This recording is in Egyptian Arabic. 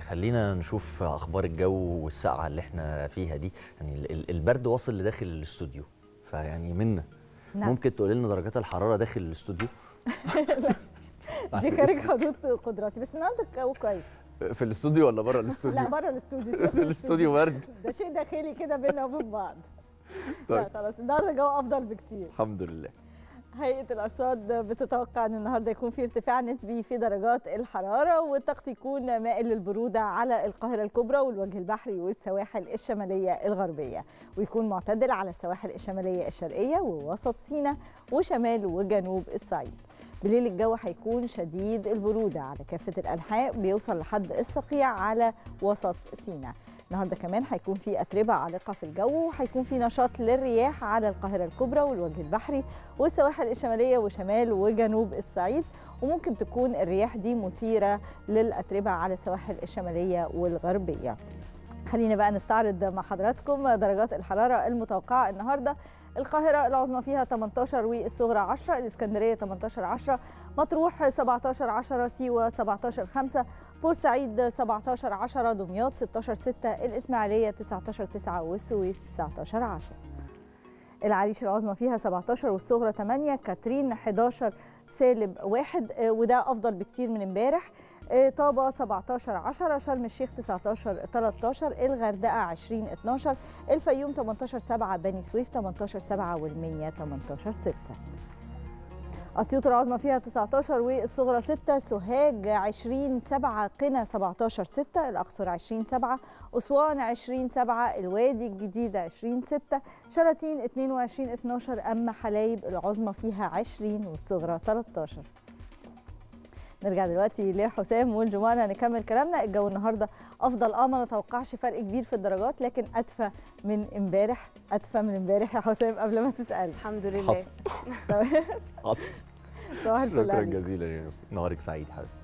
خلينا نشوف اخبار الجو والسقعه اللي احنا فيها دي يعني ال- ال- البرد واصل لداخل الاستوديو فيعني منا نعم. ممكن تقولي لنا درجات الحراره داخل الاستوديو دي خارج حدود قدراتي بس النهارده الجو كويس في الاستوديو ولا بره الاستوديو لا بره الاستوديو سيبك في من الاستوديو برد ده شيء داخلي كده بينا وبين بعض لا طيب خلاص النهارده الجو افضل بكتير الحمد لله هيئة الأرصاد بتتوقع أن النهارده يكون في ارتفاع نسبي في درجات الحرارة والطقس يكون مائل للبرودة على القاهرة الكبرى والوجه البحري والسواحل الشمالية الغربية ويكون معتدل على السواحل الشمالية الشرقية ووسط سيناء وشمال وجنوب الصعيد بالليل الجو هيكون شديد البرودة على كافة الأنحاء بيوصل لحد الصقيع على وسط سيناء النهارده كمان هيكون في أتربة عالقة في الجو وهيكون في نشاط للرياح على القاهرة الكبرى والوجه البحري والسواحل الشمالية وشمال وجنوب الصعيد وممكن تكون الرياح دي مثيرة للأتربة على السواحل الشمالية والغربية خلينا بقى نستعرض مع حضراتكم درجات الحرارة المتوقعة النهاردة القاهرة العظمى فيها 18 والصغرى 10 الإسكندرية 18 10 مطروح 17 10 سيوة 17 5 بورسعيد 17 10 دمياط 16 6 الإسماعيلية 19 9 والسويس 19 10 العريش العظمى فيها 17 والصغرى 8 كاترين 11 سالب 1 آه، وده افضل بكتير من امبارح آه، طابة 17 10 شرم الشيخ 19 13 الغردقة 20 12 الفيوم 18 7 بني سويف 18 7 والمنيا 18 6 أسيوط العظمى فيها 19 والصغرى 6 سوهاج 20 7 قنا 17 6 الأقصر 20 7 أسوان 20 7 الوادي الجديد 20 6 شلاتين 22 12 أما حلايب العظمى فيها 20 والصغرى 13 نرجع دلوقتي لحسام والجمانة نكمل كلامنا الجو النهارده افضل اه ما نتوقعش فرق كبير في الدرجات لكن ادفى من امبارح ادفى من امبارح يا حسام قبل ما تسالي الحمد لله حصل حصل صباح الفل شكرا عليك. جزيلا يا يوسف نهارك سعيد حبيبي